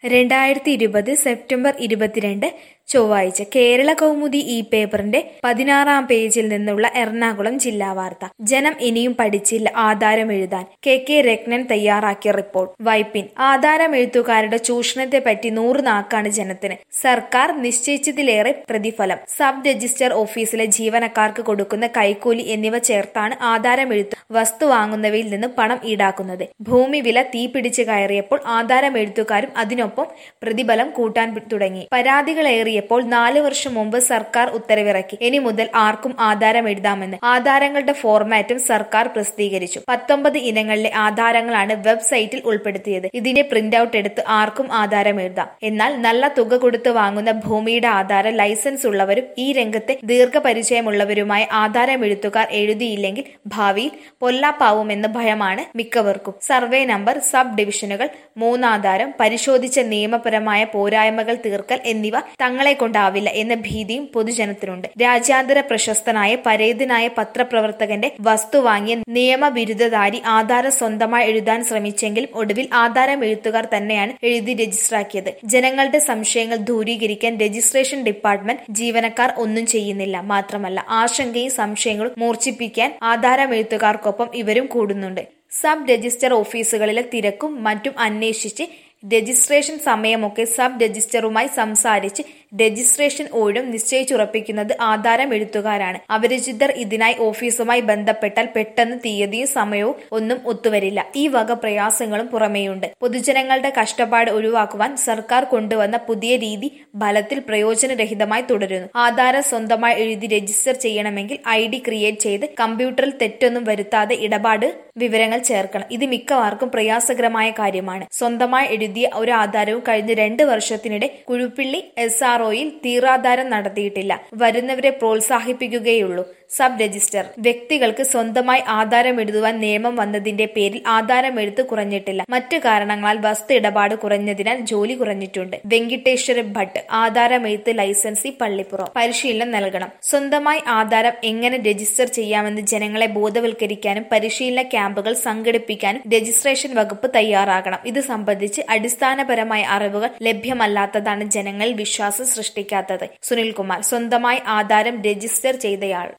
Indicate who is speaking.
Speaker 1: രണ്ടായിരത്തി ഇരുപത് സെപ്റ്റംബർ ഇരുപത്തിരണ്ട് ചൊവ്വാഴ്ച കേരള കൗമുദി ഈ പേപ്പറിന്റെ പതിനാറാം പേജിൽ നിന്നുള്ള എറണാകുളം ജില്ലാ വാർത്ത ജനം ഇനിയും പഠിച്ചില്ല ആധാരം എഴുതാൻ കെ കെ രത്നൻ തയ്യാറാക്കിയ റിപ്പോർട്ട് വൈപ്പിൻ ആധാരം എഴുത്തുകാരുടെ ചൂഷണത്തെപ്പറ്റി നൂറ് നാക്കാണ് ജനത്തിന് സർക്കാർ നിശ്ചയിച്ചതിലേറെ പ്രതിഫലം സബ് രജിസ്റ്റർ ഓഫീസിലെ ജീവനക്കാർക്ക് കൊടുക്കുന്ന കൈക്കൂലി എന്നിവ ചേർത്താണ് ആധാരം എഴുത്ത് വസ്തു വാങ്ങുന്നവയിൽ നിന്ന് പണം ഈടാക്കുന്നത് ഭൂമി വില തീപിടിച്ച് കയറിയപ്പോൾ ആധാരം എഴുത്തുകാരും അതിനൊപ്പം പ്രതിഫലം കൂട്ടാൻ തുടങ്ങി പരാതികളേറിയപ്പോൾ നാല് വർഷം മുമ്പ് സർക്കാർ ഉത്തരവിറക്കി ഇനി മുതൽ ആർക്കും ആധാരം എഴുതാമെന്ന് ആധാരങ്ങളുടെ ഫോർമാറ്റും സർക്കാർ പ്രസിദ്ധീകരിച്ചു പത്തൊമ്പത് ഇനങ്ങളിലെ ആധാരങ്ങളാണ് വെബ്സൈറ്റിൽ ഉൾപ്പെടുത്തിയത് ഇതിന്റെ പ്രിന്റ് ഔട്ട് എടുത്ത് ആർക്കും ആധാരം എഴുതാം എന്നാൽ നല്ല തുക കൊടുത്ത് വാങ്ങുന്ന ഭൂമിയുടെ ആധാരം ലൈസൻസ് ഉള്ളവരും ഈ രംഗത്തെ ദീർഘപരിചയമുള്ളവരുമായ ആധാരം എഴുത്തുകാർ എഴുതിയില്ലെങ്കിൽ ഭാവിയിൽ പൊല്ലാപ്പാവുമെന്ന് ഭയമാണ് മിക്കവർക്കും സർവേ നമ്പർ സബ് ഡിവിഷനുകൾ മൂന്നാധാരം പരിശോധിച്ച നിയമപരമായ പോരായ്മകൾ തീർക്കൽ എന്നിവ തങ്ങളെ കൊണ്ടാവില്ല എന്ന ഭീതിയും പൊതുജനത്തിനുണ്ട് രാജ്യാന്തര പ്രശസ്തനായ പരേതനായ പത്രപ്രവർത്തകന്റെ വസ്തു വാങ്ങിയ നിയമബിരുദധാരി ആധാരം സ്വന്തമായി എഴുതാൻ ശ്രമിച്ചെങ്കിലും ഒടുവിൽ ആധാരം എഴുത്തുകാർ തന്നെയാണ് എഴുതി രജിസ്റ്ററാക്കിയത് ജനങ്ങളുടെ സംശയങ്ങൾ ദൂരീകരിക്കാൻ രജിസ്ട്രേഷൻ ഡിപ്പാർട്ട്മെന്റ് ജീവനക്കാർ ഒന്നും ചെയ്യുന്നില്ല മാത്രമല്ല ആശങ്കയും സംശയങ്ങളും മൂർച്ഛിപ്പിക്കാൻ ആധാരം എഴുത്തുകാർക്കൊപ്പം ഇവരും കൂടുന്നുണ്ട് സബ് രജിസ്റ്റർ ഓഫീസുകളിലെ തിരക്കും മറ്റും അന്വേഷിച്ച് രജിസ്ട്രേഷൻ സമയമൊക്കെ സബ് രജിസ്റ്ററുമായി സംസാരിച്ച് രജിസ്ട്രേഷൻ ഊഴം നിശ്ചയിച്ചുറപ്പിക്കുന്നത് ആധാരം എഴുത്തുകാരാണ് അപരിചിതർ ഇതിനായി ഓഫീസുമായി ബന്ധപ്പെട്ടാൽ പെട്ടെന്ന് തീയതിയും സമയവും ഒന്നും ഒത്തുവരില്ല ഈ വക പ്രയാസങ്ങളും പുറമേയുണ്ട് പൊതുജനങ്ങളുടെ കഷ്ടപ്പാട് ഒഴിവാക്കുവാൻ സർക്കാർ കൊണ്ടുവന്ന പുതിയ രീതി ഫലത്തിൽ പ്രയോജനരഹിതമായി തുടരുന്നു ആധാരം സ്വന്തമായി എഴുതി രജിസ്റ്റർ ചെയ്യണമെങ്കിൽ ഐ ഡി ക്രിയേറ്റ് ചെയ്ത് കമ്പ്യൂട്ടറിൽ തെറ്റൊന്നും വരുത്താതെ ഇടപാട് വിവരങ്ങൾ ചേർക്കണം ഇത് മിക്കവാർക്കും പ്രയാസകരമായ കാര്യമാണ് സ്വന്തമായി എഴുതിയ ഒരു ആധാരവും കഴിഞ്ഞ രണ്ട് വർഷത്തിനിടെ കുഴുപ്പിള്ളി എസ് ആർ ഒയിൽ തീറാധാരം നടത്തിയിട്ടില്ല വരുന്നവരെ പ്രോത്സാഹിപ്പിക്കുകയുള്ളൂ സബ് രജിസ്റ്റർ വ്യക്തികൾക്ക് സ്വന്തമായി ആധാരം എഴുതുവാൻ നിയമം വന്നതിന്റെ പേരിൽ ആധാരം എഴുത്ത് കുറഞ്ഞിട്ടില്ല മറ്റു കാരണങ്ങളാൽ വസ്തു ഇടപാട് കുറഞ്ഞതിനാൽ ജോലി കുറഞ്ഞിട്ടുണ്ട് വെങ്കിട്ടേശ്വര ഭട്ട് ആധാരം എഴുത്ത് ലൈസൻസി പള്ളിപ്പുറം പരിശീലനം നൽകണം സ്വന്തമായി ആധാരം എങ്ങനെ രജിസ്റ്റർ ചെയ്യാമെന്ന് ജനങ്ങളെ ബോധവൽക്കരിക്കാനും പരിശീലന ക്യാമ്പുകൾ സംഘടിപ്പിക്കാനും രജിസ്ട്രേഷൻ വകുപ്പ് തയ്യാറാകണം ഇത് സംബന്ധിച്ച് അടിസ്ഥാനപരമായ അറിവുകൾ ലഭ്യമല്ലാത്തതാണ് ജനങ്ങളിൽ വിശ്വാസം സൃഷ്ടിക്കാത്തത് സുനിൽകുമാർ സ്വന്തമായി ആധാരം രജിസ്റ്റർ ചെയ്തയാൾ